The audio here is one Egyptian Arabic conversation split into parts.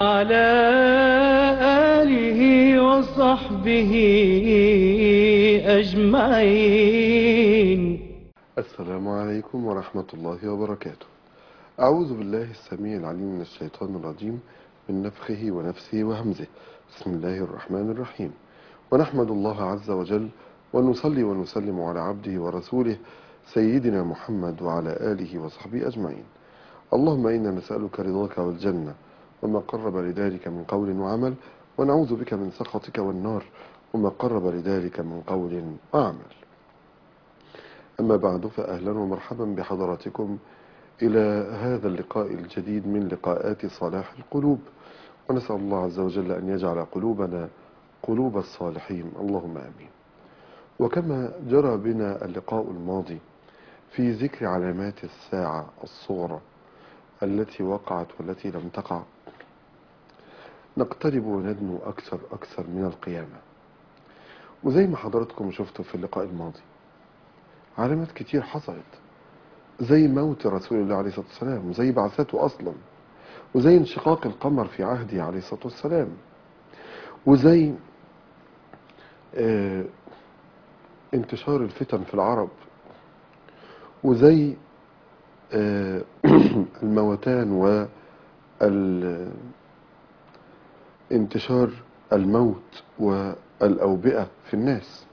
على آله وصحبه أجمعين السلام عليكم ورحمة الله وبركاته أعوذ بالله السميع العليم من الشيطان الرجيم من نفخه ونفسه وهمزه بسم الله الرحمن الرحيم ونحمد الله عز وجل ونصلي ونسلم على عبده ورسوله سيدنا محمد وعلى آله وصحبه أجمعين اللهم إنا نسألك رضاك والجنة وما قرب لذلك من قول وعمل ونعوذ بك من سخطك والنار وما قرب لذلك من قول وعمل أما بعد فأهلا ومرحبا بحضراتكم إلى هذا اللقاء الجديد من لقاءات صلاح القلوب ونسأل الله عز وجل أن يجعل قلوبنا قلوب الصالحين اللهم آمين وكما جرى بنا اللقاء الماضي في ذكر علامات الساعة الصغرى التي وقعت والتي لم تقع نقترب وندنو أكثر أكثر من القيامة وزي ما حضراتكم شفتوا في اللقاء الماضي علامات كتير حصلت زي موت رسول الله عليه الصلاة والسلام وزي بعثته أصلا وزي انشقاق القمر في عهده عليه الصلاة والسلام وزي آه انتشار الفتن في العرب وزي آه الموتان وانتشار الموت والأوبئة في الناس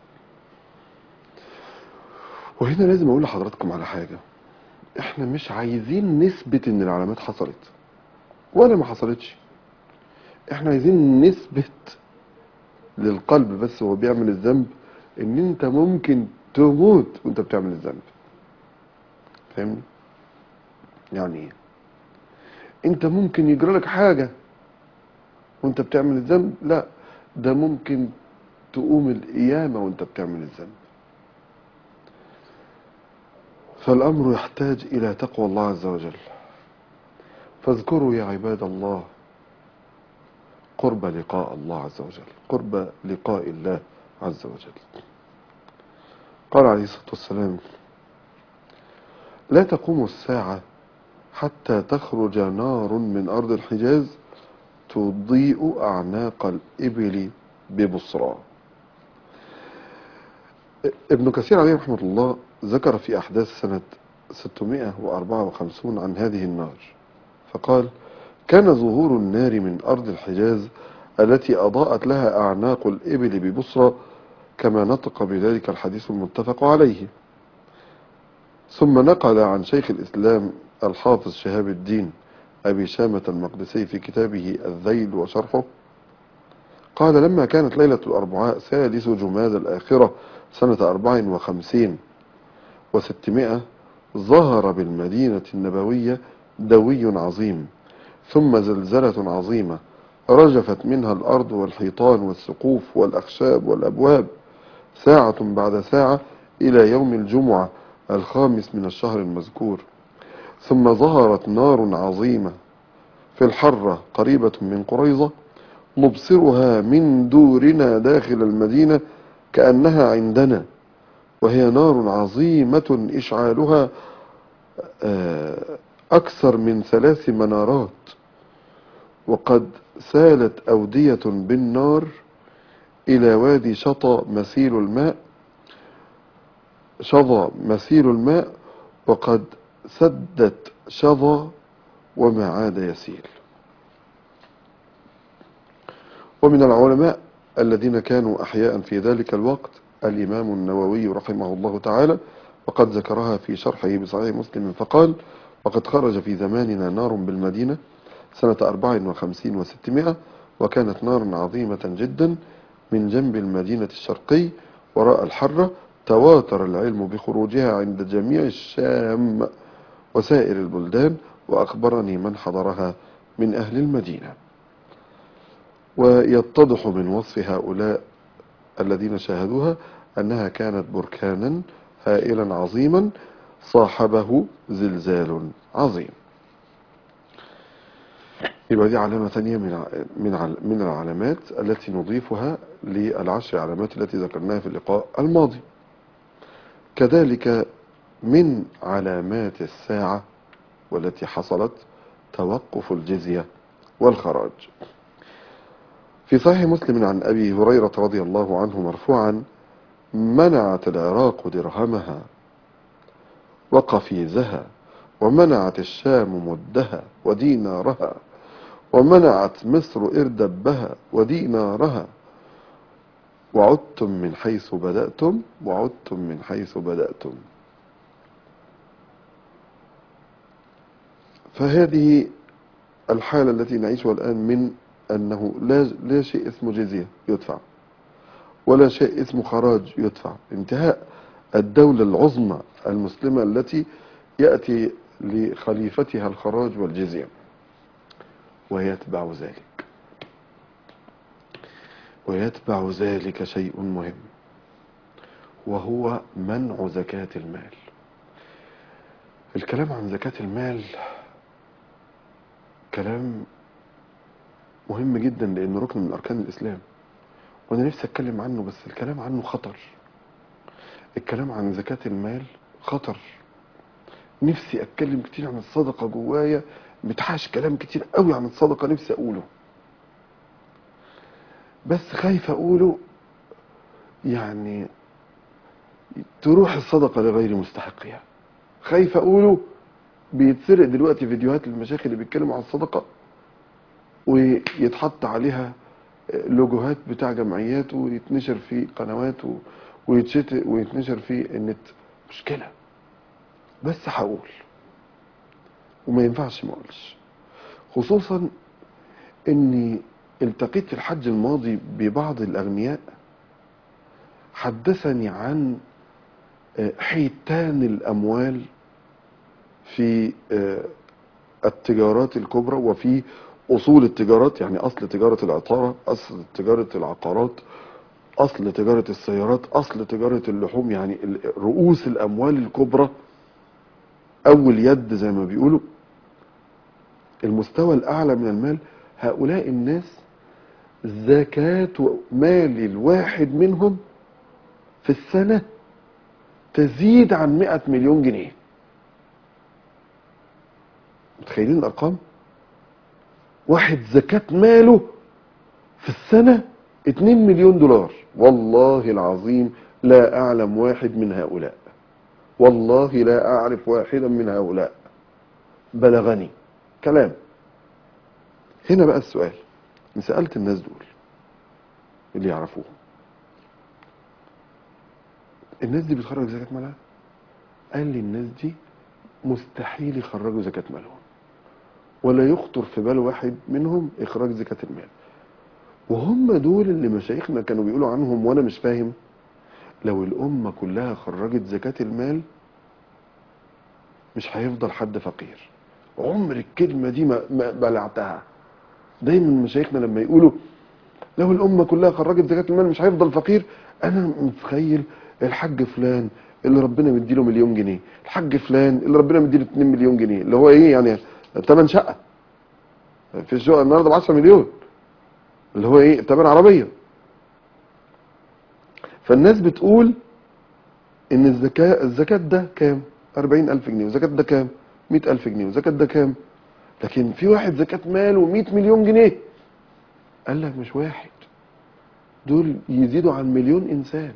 وهنا لازم أقول لحضراتكم على حاجة احنا مش عايزين نثبت ان العلامات حصلت ولا ما حصلتش احنا عايزين نثبت للقلب بس وهو بيعمل الذنب ان انت ممكن تموت وانت بتعمل الذنب فاهمني يعني ايه انت ممكن يجرى لك حاجة وانت بتعمل الذنب لا ده ممكن تقوم القيامة وانت بتعمل الذنب فالأمر يحتاج إلى تقوى الله عز وجل فاذكروا يا عباد الله قرب لقاء الله عز وجل قرب لقاء الله عز وجل قال عليه الصلاة والسلام لا تقوم الساعة حتى تخرج نار من أرض الحجاز تضيء أعناق الإبل ببصرى ابن كثير عليه رحمة الله ذكر في أحداث سنة 654 عن هذه النار فقال كان ظهور النار من أرض الحجاز التي أضاءت لها أعناق الإبل ببصرى كما نطق بذلك الحديث المتفق عليه ثم نقل عن شيخ الإسلام الحافظ شهاب الدين أبي شامة المقدسي في كتابه الذيل وشرحه قال لما كانت ليلة الأربعاء سادس جماد الآخرة سنة أربع وخمسين وستمائة ظهر بالمدينة النبوية دوي عظيم ثم زلزلة عظيمة رجفت منها الأرض والحيطان والسقوف والأخشاب والأبواب ساعة بعد ساعة إلى يوم الجمعة الخامس من الشهر المذكور ثم ظهرت نار عظيمة في الحرة قريبة من قريظة نبصرها من دورنا داخل المدينة كأنها عندنا وهي نار عظيمة إشعالها أكثر من ثلاث منارات وقد سالت أودية بالنار إلى وادي شطى مسيل الماء شظى مسيل الماء وقد سدت شظى وما عاد يسيل ومن العلماء الذين كانوا أحياء في ذلك الوقت الإمام النووي رحمه الله تعالى وقد ذكرها في شرحه بصحيح مسلم فقال وقد خرج في زماننا نار بالمدينة سنة 54 وستمائة وكانت نار عظيمة جدا من جنب المدينة الشرقي وراء الحرة تواتر العلم بخروجها عند جميع الشام وسائر البلدان وأخبرني من حضرها من أهل المدينة ويتضح من وصف هؤلاء الذين شاهدوها أنها كانت بركانا هائلا عظيما صاحبه زلزال عظيم يبقى دي علامة ثانية من من من العلامات التي نضيفها للعشر علامات التي ذكرناها في اللقاء الماضي. كذلك من علامات الساعة والتي حصلت توقف الجزية والخراج في صحيح مسلم عن أبي هريرة رضي الله عنه مرفوعا منعت العراق درهمها وقفيزها ومنعت الشام مدها ودينارها ومنعت مصر إردبها ودينارها وعدتم من حيث بدأتم وعدتم من حيث بدأتم فهذه الحالة التي نعيشها الآن من أنه لا, لا شيء اسمه جزية يدفع ولا شيء اسمه خراج يدفع انتهاء الدولة العظمى المسلمة التي يأتي لخليفتها الخراج والجزية ويتبع ذلك ويتبع ذلك شيء مهم وهو منع زكاة المال الكلام عن زكاة المال كلام مهم جدا لانه ركن من اركان الاسلام وانا نفسي اتكلم عنه بس الكلام عنه خطر الكلام عن زكاة المال خطر نفسي اتكلم كتير عن الصدقة جوايا متحاش كلام كتير قوي عن الصدقة نفسي اقوله بس خايف اقوله يعني تروح الصدقة لغير مستحقها خايف اقوله بيتسرق دلوقتي فيديوهات المشايخ اللي بيتكلموا عن الصدقة ويتحط عليها لوجوهات بتاع جمعيات ويتنشر في قنوات و- ويتشت ويتنشر في النت مشكلة بس هقول وما ينفعش ما اقولش خصوصا اني التقيت في الحج الماضي ببعض الاغنياء حدثني عن آه، حيتان الاموال في آه، التجارات الكبرى وفي اصول التجارات يعني اصل تجاره العطاره اصل تجاره العقارات اصل تجاره السيارات اصل تجاره اللحوم يعني ال- رؤوس الاموال الكبرى اول يد زي ما بيقولوا المستوى الاعلى من المال هؤلاء الناس زكاة مال الواحد منهم في السنة تزيد عن 100 مليون جنيه متخيلين الارقام واحد زكاة ماله في السنة 2 مليون دولار والله العظيم لا اعلم واحد من هؤلاء والله لا اعرف واحدا من هؤلاء بلغني كلام هنا بقى السؤال إن سألت الناس دول اللي يعرفوهم الناس دي بتخرج زكاة مالها قال لي الناس دي مستحيل يخرجوا زكاة مالهم ولا يخطر في بال واحد منهم إخراج زكاة المال وهم دول اللي مشايخنا كانوا بيقولوا عنهم وأنا مش فاهم لو الأمة كلها خرجت زكاة المال مش هيفضل حد فقير عمر الكلمة دي ما ما بلعتها دايما مشايخنا لما يقولوا لو الأمة كلها خرجت زكاة المال مش هيفضل فقير أنا متخيل الحاج فلان اللي ربنا مديله مليون جنيه الحاج فلان اللي ربنا مديله 2 مليون جنيه اللي هو ايه يعني تمن شقة في الشقة النهارده ب 10 مليون اللي هو ايه تمن عربية فالناس بتقول ان الزكاة الزكاة ده كام 40000 جنيه وزكاة ده كام 100000 جنيه وزكاة ده كام لكن في واحد زكاة ماله 100 مليون جنيه قال لك مش واحد دول يزيدوا عن مليون انسان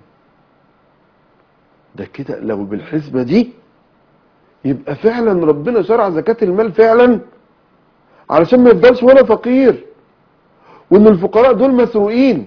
ده كده لو بالحسبة دي يبقى فعلا ربنا شرع زكاة المال فعلا علشان ما يفضلش ولا فقير وان الفقراء دول مسروقين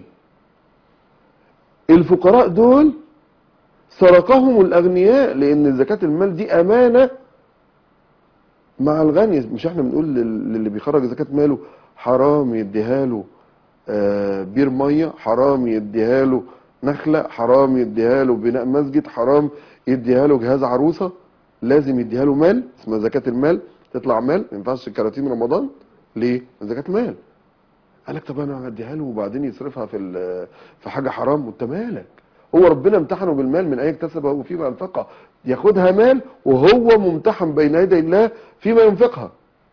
الفقراء دول سرقهم الاغنياء لان زكاة المال دي امانة مع الغني مش احنا بنقول لل- للي بيخرج زكاة ماله حرام يديها له آه، بير ميه حرام يديها له نخله حرام يديها له بناء مسجد حرام يديها له جهاز عروسه لازم يديها له مال اسمها زكاه المال تطلع مال ما ينفعش كراتين رمضان ليه؟ زكاه المال قال لك طب انا هديها له وبعدين يصرفها في ال- في حاجه حرام وانت مالك هو ربنا امتحنه بالمال من اي اكتسبه وفيما انفقه ياخدها مال وهو ممتحن بين يدي الله فيما ينفقها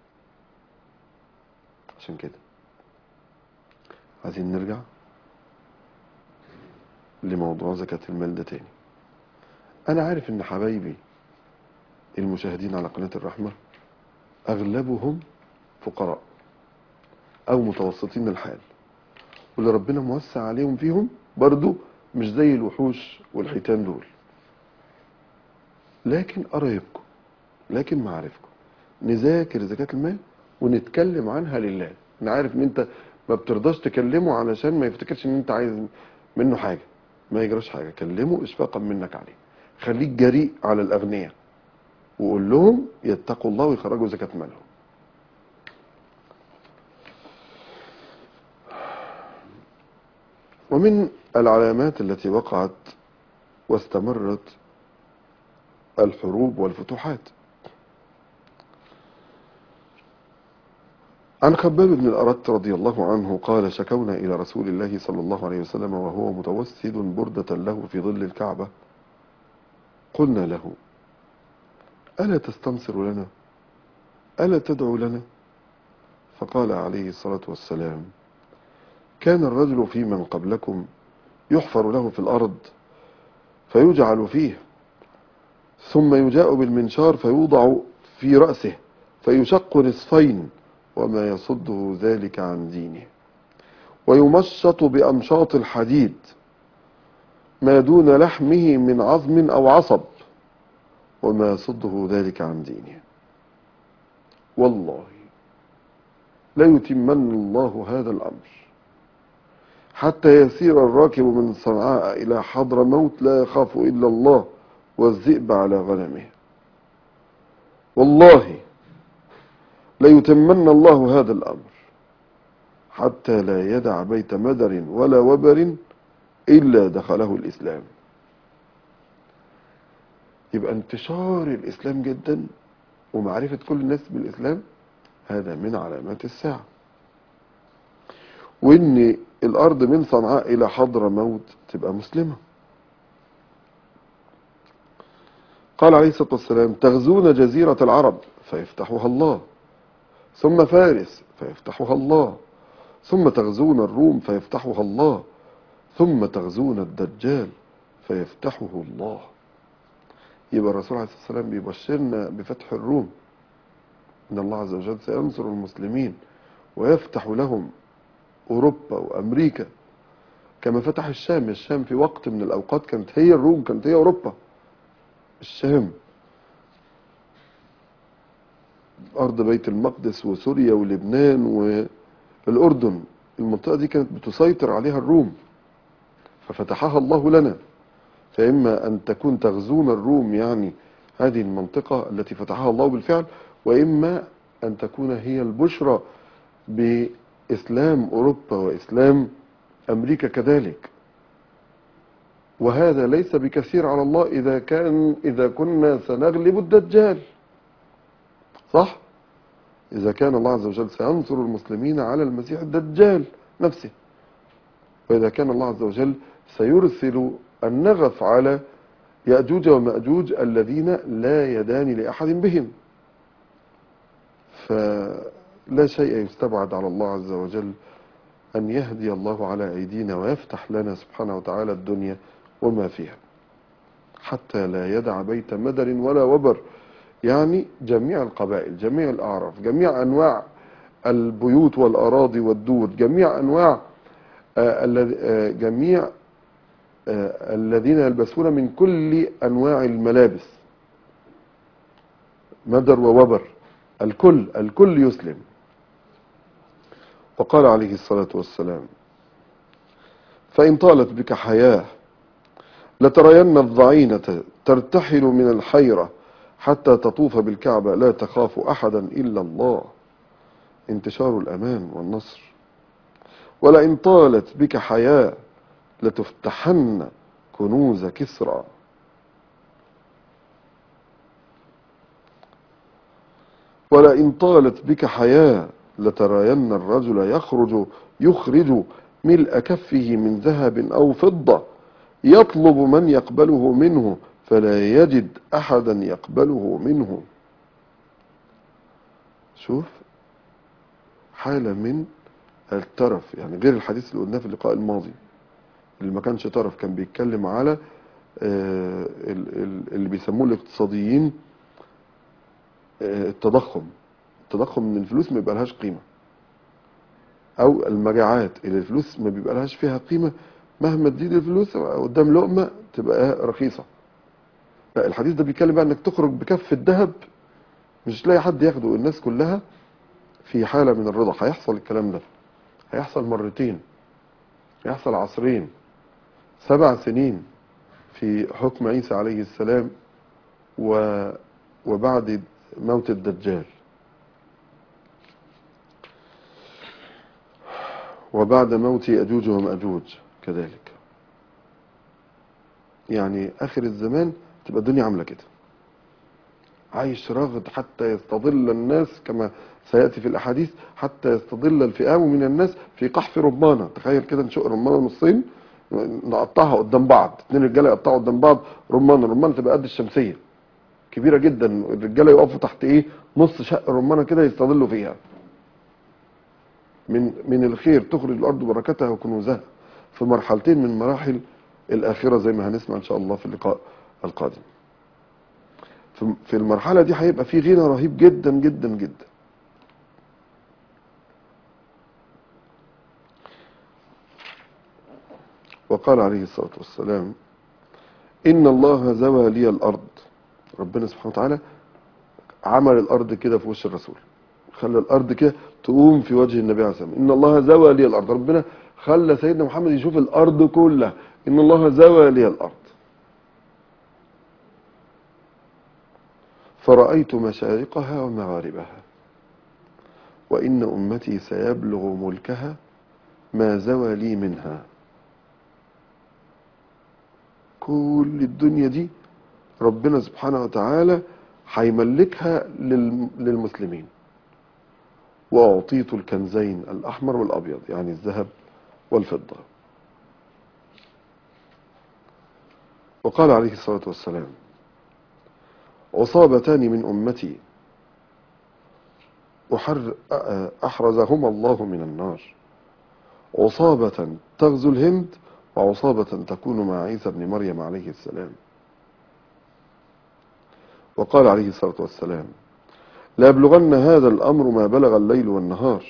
عشان كده عايزين نرجع لموضوع زكاة المال ده تاني انا عارف ان حبايبي المشاهدين على قناة الرحمة اغلبهم فقراء او متوسطين الحال واللي ربنا موسع عليهم فيهم برضو مش زي الوحوش والحيتان دول لكن قرايبكم لكن معارفكم نذاكر زكاة المال ونتكلم عنها لله انا عارف ان انت ما بترضاش تكلمه علشان ما يفتكرش ان انت عايز منه حاجة ما يجراش حاجة كلمه اشفاقا منك عليه خليك جريء على الاغنياء وقول لهم يتقوا الله ويخرجوا زكاة مالهم ومن العلامات التي وقعت واستمرت الحروب والفتوحات عن خباب بن الأرت رضي الله عنه قال شكونا إلى رسول الله صلى الله عليه وسلم وهو متوسد بردة له في ظل الكعبة قلنا له ألا تستنصر لنا ألا تدعو لنا فقال عليه الصلاة والسلام كان الرجل في من قبلكم يحفر له في الأرض فيجعل فيه ثم يجاء بالمنشار فيوضع في رأسه فيشق نصفين وما يصده ذلك عن دينه ويمشط بأمشاط الحديد ما دون لحمه من عظم أو عصب وما يصده ذلك عن دينه والله لا يتمن الله هذا الأمر حتى يسير الراكب من صنعاء إلى حضر موت لا يخاف إلا الله والذئب على غنمه والله ليتمن الله هذا الأمر حتى لا يدع بيت مدر ولا وبر إلا دخله الإسلام يبقى انتشار الإسلام جدا ومعرفة كل الناس بالإسلام هذا من علامات الساعة وإن الأرض من صنعاء إلى حضر موت تبقى مسلمة قال عليه الصلاة والسلام تغزون جزيرة العرب فيفتحها الله ثم فارس فيفتحها الله ثم تغزون الروم فيفتحها الله ثم تغزون الدجال فيفتحه الله يبقى الرسول عليه الصلاة والسلام بيبشرنا بفتح الروم إن الله عز وجل سينصر المسلمين ويفتح لهم أوروبا وأمريكا كما فتح الشام الشام في وقت من الأوقات كانت هي الروم كانت هي أوروبا الشام أرض بيت المقدس وسوريا ولبنان والأردن المنطقة دي كانت بتسيطر عليها الروم ففتحها الله لنا فإما أن تكون تغزون الروم يعني هذه المنطقة التي فتحها الله بالفعل وإما أن تكون هي البشرى بإسلام أوروبا وإسلام أمريكا كذلك وهذا ليس بكثير على الله إذا كان إذا كنا سنغلب الدجال صح إذا كان الله عز وجل سينصر المسلمين على المسيح الدجال نفسه وإذا كان الله عز وجل سيرسل النغف على يأجوج ومأجوج الذين لا يدان لأحد بهم فلا شيء يستبعد على الله عز وجل أن يهدي الله على أيدينا ويفتح لنا سبحانه وتعالى الدنيا وما فيها حتى لا يدع بيت مدر ولا وبر يعني جميع القبائل جميع الأعراف جميع أنواع البيوت والأراضي والدور جميع أنواع آه الذي- آه، جميع آه، الذين يلبسون من كل أنواع الملابس مدر ووبر الكل الكل يسلم وقال عليه الصلاة والسلام فإن طالت بك حياة لترين الضعينة ترتحل من الحيرة حتى تطوف بالكعبة لا تخاف أحدا إلا الله انتشار الأمان والنصر ولئن طالت بك حياة لتفتحن كنوز كسرى ولئن طالت بك حياة لترين الرجل يخرج يخرج ملء كفه من ذهب أو فضة يطلب من يقبله منه فلا يجد أحدا يقبله منه شوف حالة من الترف يعني غير الحديث اللي قلناه في اللقاء الماضي اللي ما كانش طرف كان بيتكلم على آه، ال- ال- اللي بيسموه الاقتصاديين آه، التضخم التضخم ان الفلوس ما يبقى لهاش قيمه او المجاعات اللي الفلوس ما بيبقى لهاش فيها قيمه مهما تزيد الفلوس قدام لقمه تبقى رخيصه لا الحديث ده بيتكلم بقى انك تخرج بكف الذهب مش تلاقي حد ياخده الناس كلها في حاله من الرضا هيحصل الكلام ده هيحصل مرتين هيحصل عصرين سبع سنين في حكم عيسى عليه السلام و وبعد موت الدجال وبعد موت يأجوج ومأجوج كذلك يعني آخر الزمان تبقى الدنيا عاملة كده عايش رغد حتى يستظل الناس كما سيأتي في الأحاديث حتى يستظل الفئام من الناس في قحف رمانة تخيل كده نشق رمانة نصين نقطعها قدام بعض اتنين رجاله يقطعوا قدام بعض رمانة الرمانة تبقى قد الشمسية كبيرة جدا الرجاله يقفوا تحت ايه نص شق رمانة كده يستظلوا فيها من من الخير تخرج الارض بركتها وكنوزها في مرحلتين من مراحل الاخره زي ما هنسمع ان شاء الله في اللقاء القادم في في المرحله دي هيبقى في غنى رهيب جدا جدا جدا وقال عليه الصلاه والسلام ان الله زوى لي الارض ربنا سبحانه وتعالى عمل الارض كده في وش الرسول خلى الارض كده تقوم في وجه النبي عليه الصلاه والسلام ان الله زوى لي الارض ربنا خلى سيدنا محمد يشوف الارض كلها ان الله زوى لي الارض فرأيت مشارقها ومغاربها وإن أمتي سيبلغ ملكها ما زوى لي منها كل الدنيا دي ربنا سبحانه وتعالى هيملكها للم- للمسلمين وأعطيت الكنزين الأحمر والأبيض يعني الذهب والفضة وقال عليه الصلاة والسلام عصابتان من أمتي أحر أحرزهما الله من النار عصابة تغزو الهند وعصابة تكون مع عيسى بن مريم عليه السلام وقال عليه الصلاة والسلام لا يبلغن هذا الأمر ما بلغ الليل والنهار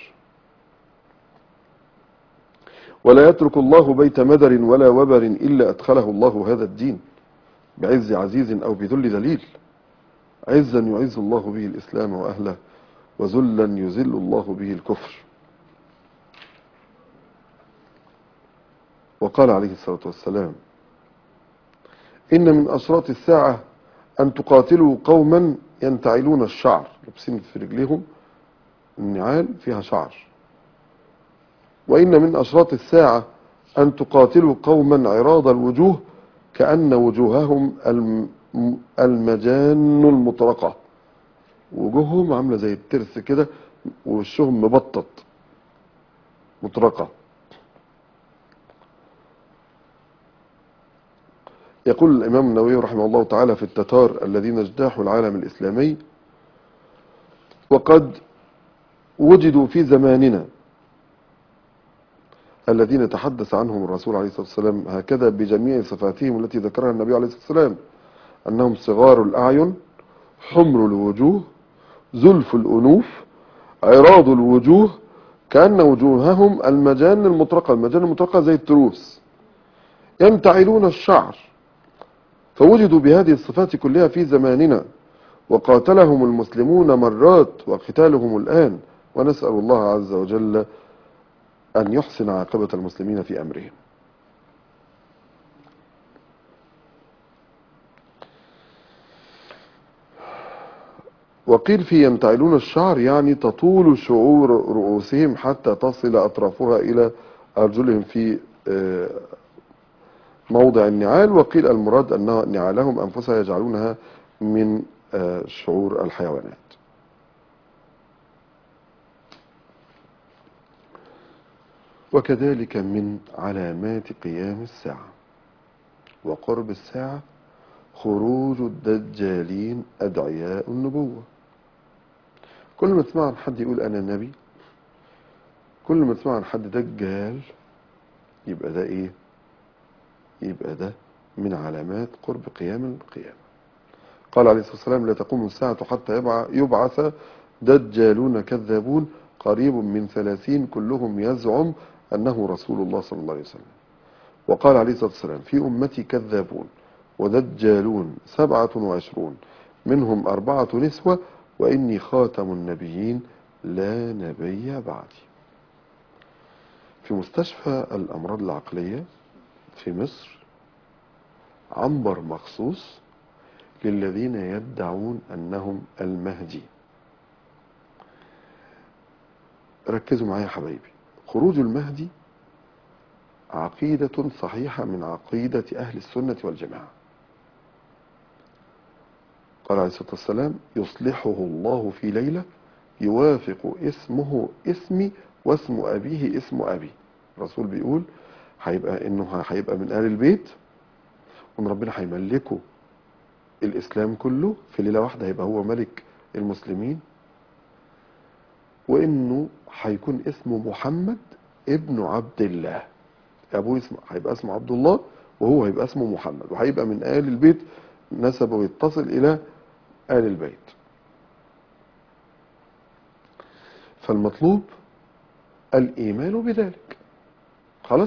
ولا يترك الله بيت مدر ولا وبر إلا أدخله الله هذا الدين بعز عزيز أو بذل ذليل عزا يعز الله به الإسلام وأهله وذلا يذل الله به الكفر وقال عليه الصلاة والسلام إن من أشراط الساعة أن تقاتلوا قوما ينتعلون الشعر لابسين في رجليهم النعال فيها شعر وإن من أشراط الساعة أن تقاتلوا قوما عراض الوجوه كأن وجوههم الم- المجان المطرقة وجوههم عاملة زي الترس كده ووشهم مبطط مطرقة يقول الإمام النووي رحمه الله تعالى في التتار الذين اجتاحوا العالم الإسلامي وقد وجدوا في زماننا الذين تحدث عنهم الرسول عليه الصلاة والسلام هكذا بجميع صفاتهم التي ذكرها النبي عليه الصلاة والسلام أنهم صغار الأعين حمر الوجوه زلف الأنوف عراض الوجوه كأن وجوههم المجان المطرقة المجان المطرقة زي التروس ينتعلون الشعر فوجدوا بهذه الصفات كلها في زماننا وقاتلهم المسلمون مرات وقتالهم الآن ونسأل الله عز وجل أن يحسن عاقبة المسلمين في أمرهم وقيل في ينتعلون الشعر يعني تطول شعور رؤوسهم حتى تصل أطرافها إلى أرجلهم في آه، موضع النعال وقيل المراد أن نعالهم أنفسها يجعلونها من آه، شعور الحيوانات وكذلك من علامات قيام الساعة وقرب الساعة خروج الدجالين أدعياء النبوة كل ما تسمع عن حد يقول أنا نبي كل ما تسمع عن حد دجال يبقى ده إيه يبقى ده من علامات قرب قيام القيامة قال عليه الصلاة والسلام لا تقوم الساعة حتى يبع- يبعث دجالون كذابون قريب من ثلاثين كلهم يزعم أنه رسول الله صلى الله عليه وسلم وقال عليه الصلاة والسلام في أمتي كذابون ودجالون سبعة وعشرون منهم أربعة نسوة وإني خاتم النبيين لا نبي بعدي في مستشفى الأمراض العقلية في مصر عنبر مخصوص للذين يدعون أنهم المهدي ركزوا معايا يا حبايبي خروج المهدي عقيدة صحيحة من عقيدة أهل السنة والجماعة قال عليه الصلاة والسلام يصلحه الله في ليلة يوافق اسمه اسمي واسم أبيه اسم أبي الرسول بيقول هيبقى إنه هيبقى من آل البيت وإن ربنا هيملكه الإسلام كله في ليلة واحدة هيبقى هو ملك المسلمين وإنه هيكون اسمه محمد ابن عبد الله أبوه اسمه هيبقى اسمه عبد الله وهو هيبقى اسمه محمد وهيبقى من آل البيت نسبه يتصل إلى آل البيت فالمطلوب الإيمان بذلك خلاص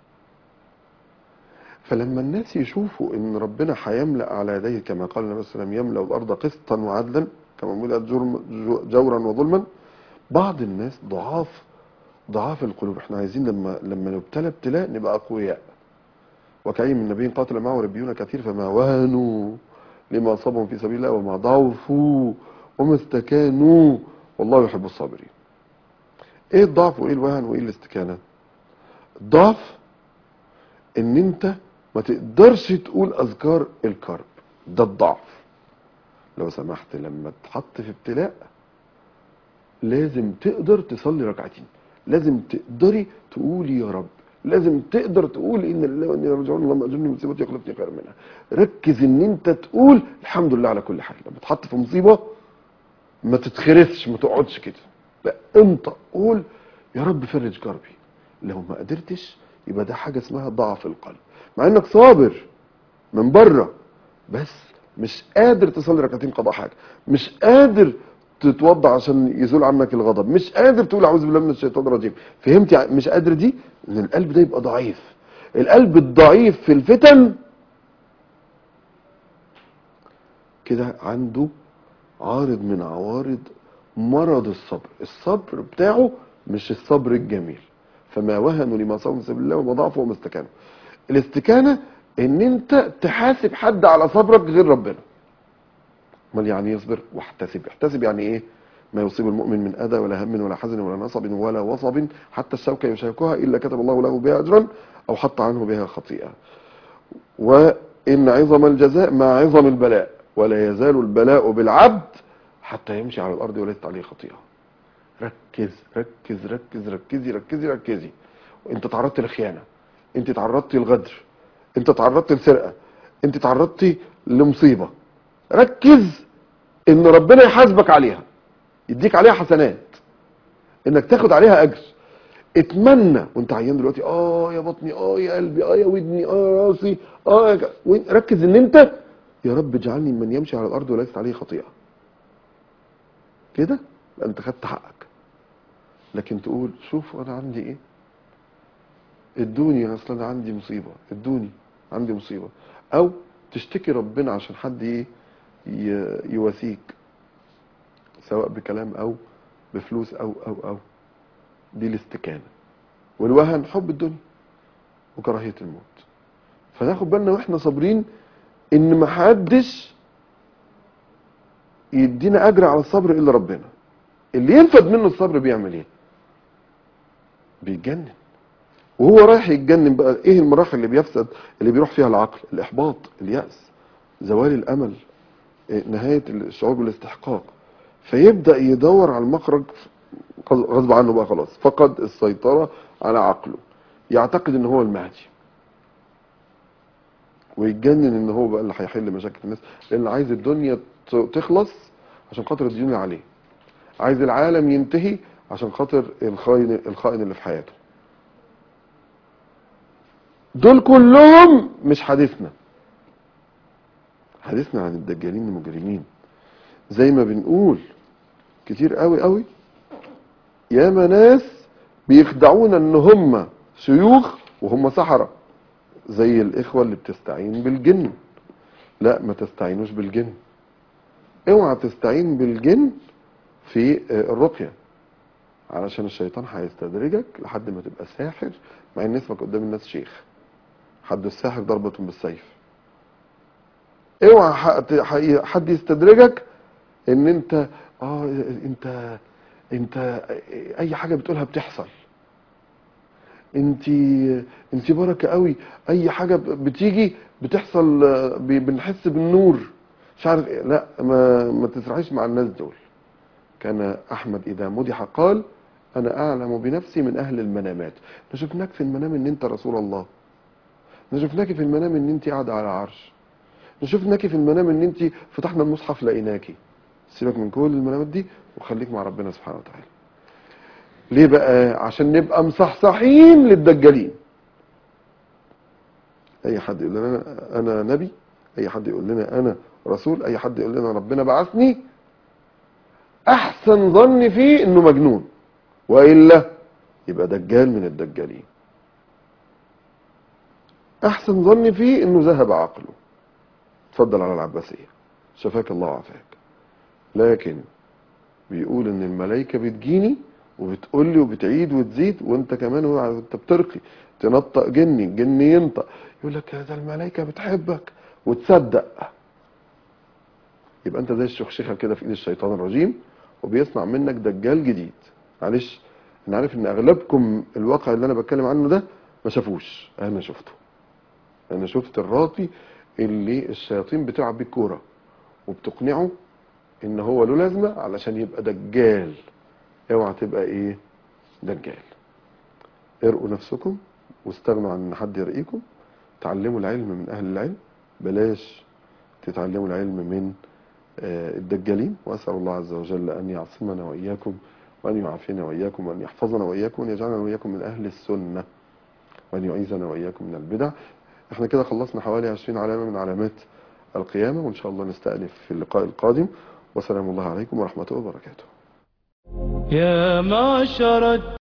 فلما الناس يشوفوا ان ربنا هيملأ على يديه كما قال النبي صلى الله عليه وسلم يملأ الارض قسطا وعدلا كما ملأت جرم جو- جورا وظلما بعض الناس ضعاف ضعاف القلوب احنا عايزين لما لما نبتلى ابتلاء نبقى اقوياء وكأي من نبي قاتل معه ربيون كثير فما وهنوا لما أصابهم في سبيل الله وما ضعفوا وما استكانوا والله يحب الصابرين ايه الضعف وايه الوهن وايه الاستكانة الضعف ان انت ما تقدرش تقول اذكار الكرب ده الضعف لو سمحت لما تحط في ابتلاء لازم تقدر تصلي ركعتين لازم تقدري تقولي يا رب لازم تقدر تقول ان الله واني راجعون اللهم اجرني من مصيبتي يخلفني خير منها ركز ان انت تقول الحمد لله على كل حال لما تحط في مصيبه ما تتخرسش ما تقعدش كده لا انت قول يا رب فرج كربي لو ما قدرتش يبقى ده حاجه اسمها ضعف القلب مع انك صابر من بره بس مش قادر تصلي ركعتين قضاء حاجه مش قادر تتوضع عشان يزول عنك الغضب مش قادر تقول اعوذ بالله من الشيطان الرجيم فهمت يعني مش قادر دي ان القلب ده يبقى ضعيف القلب الضعيف في الفتن كده عنده عارض من عوارض مرض الصبر الصبر بتاعه مش الصبر الجميل فما وهنوا لما صابوا من سبيل الله وما ضعفوا وما استكانوا الاستكانه ان انت تحاسب حد على صبرك غير ربنا امال يعني يصبر واحتسب احتسب يعني ايه ما يصيب المؤمن من اذى ولا هم ولا حزن ولا نصب ولا وصب حتى الشوكه يشاكها الا كتب الله له بها اجرا او حط عنه بها خطيئه وان عظم الجزاء مع عظم البلاء ولا يزال البلاء بالعبد حتى يمشي على الارض وليست عليه خطيئه ركز ركز ركز ركزي ركزي ركزي انت تعرضت لخيانه انت تعرضت للغدر انت تعرضت لسرقه انت تعرضت لمصيبه ركز ان ربنا يحاسبك عليها يديك عليها حسنات انك تاخد عليها اجر اتمنى وانت عيان دلوقتي اه يا بطني اه يا قلبي اه يا ودني اه يا راسي اه يا ك- وإن- ركز ان انت يا رب اجعلني من يمشي على الارض وليست عليه خطيئه كده يبقى انت خدت حقك لكن تقول شوف انا عندي ايه ادوني اصل انا عندي مصيبه ادوني عندي مصيبه او تشتكي ربنا عشان حد ايه ي- يواسيك سواء بكلام او بفلوس او او او دي الاستكانه والوهن حب الدنيا وكراهيه الموت فناخد بالنا واحنا صابرين ان ما حدش يدينا اجر على الصبر الا ربنا اللي ينفد منه الصبر بيعمل ايه بيتجنن وهو رايح يتجنن بقى ايه المراحل اللي بيفسد اللي بيروح فيها العقل الاحباط اليأس زوال الامل إيه، نهاية الشعور بالاستحقاق فيبدأ يدور على المخرج غصب عنه بقى خلاص فقد السيطرة على عقله يعتقد ان هو المهدي ويتجنن ان هو بقى اللي هيحل مشاكل الناس لان عايز الدنيا ت- تخلص عشان خاطر الديون اللي عليه عايز العالم ينتهي عشان خاطر الخائن الخائن اللي في حياته دول كلهم مش حديثنا حديثنا عن الدجالين المجرمين زي ما بنقول كتير قوي قوي ياما ناس بيخدعونا ان هم شيوخ وهم سحرة زي الاخوة اللي بتستعين بالجن لا ما تستعينوش بالجن اوعى تستعين بالجن في آه، الرقية علشان الشيطان هيستدرجك لحد ما تبقى ساحر مع ان اسمك قدام الناس شيخ حد الساحر ضربة بالسيف اوعى ح- ح- حد يستدرجك ان انت اه انت انت اي حاجه بتقولها بتحصل انت انت بركه قوي اي حاجه ب- بتيجي بتحصل آه، ب- بنحس بالنور مش عارف إيه. لا ما ما تسرحيش مع الناس دول كان احمد اذا مدح قال انا اعلم بنفسي من اهل المنامات احنا شفناك في المنام ان انت رسول الله احنا شفناك في المنام ان انت قاعده على عرش احنا شفناكي في المنام ان انت فتحنا المصحف لقيناكي سيبك من كل المنامات دي وخليك مع ربنا سبحانه وتعالى ليه بقى عشان نبقى مصحصحين للدجالين اي حد يقول لنا انا انا نبي اي حد يقول لنا انا رسول اي حد يقول لنا ربنا بعثني احسن ظن فيه انه مجنون والا يبقى دجال من الدجالين احسن ظن فيه انه ذهب عقله اتفضل على العباسيه شفاك الله وعافاك لكن بيقول ان الملائكه بتجيني وبتقول لي وبتعيد وتزيد وانت كمان هو انت بترقي تنطق جني الجن ينطق يقول لك ده الملائكه بتحبك وتصدق يبقى انت زي الشخشخه كده في ايد الشيطان الرجيم وبيصنع منك دجال جديد معلش انا عارف ان اغلبكم الواقع اللي انا بتكلم عنه ده ما شافوش انا شفته انا شفت الراقي اللي الشياطين بتلعب بيه الكوره وبتقنعه ان هو له لازمه علشان يبقى دجال اوعى تبقى ايه دجال ارقوا نفسكم واستغنوا عن ان حد يرقيكم تعلموا العلم من اهل العلم بلاش تتعلموا العلم من آه، الدجالين واسال الله عز وجل ان يعصمنا واياكم وان يعافينا واياكم وان يحفظنا واياكم وان يجعلنا واياكم من اهل السنه وان يعيذنا واياكم من البدع احنا كده خلصنا حوالي 20 علامه من علامات القيامه وان شاء الله نستأنف في اللقاء القادم وسلام الله عليكم ورحمته وبركاته يا معشر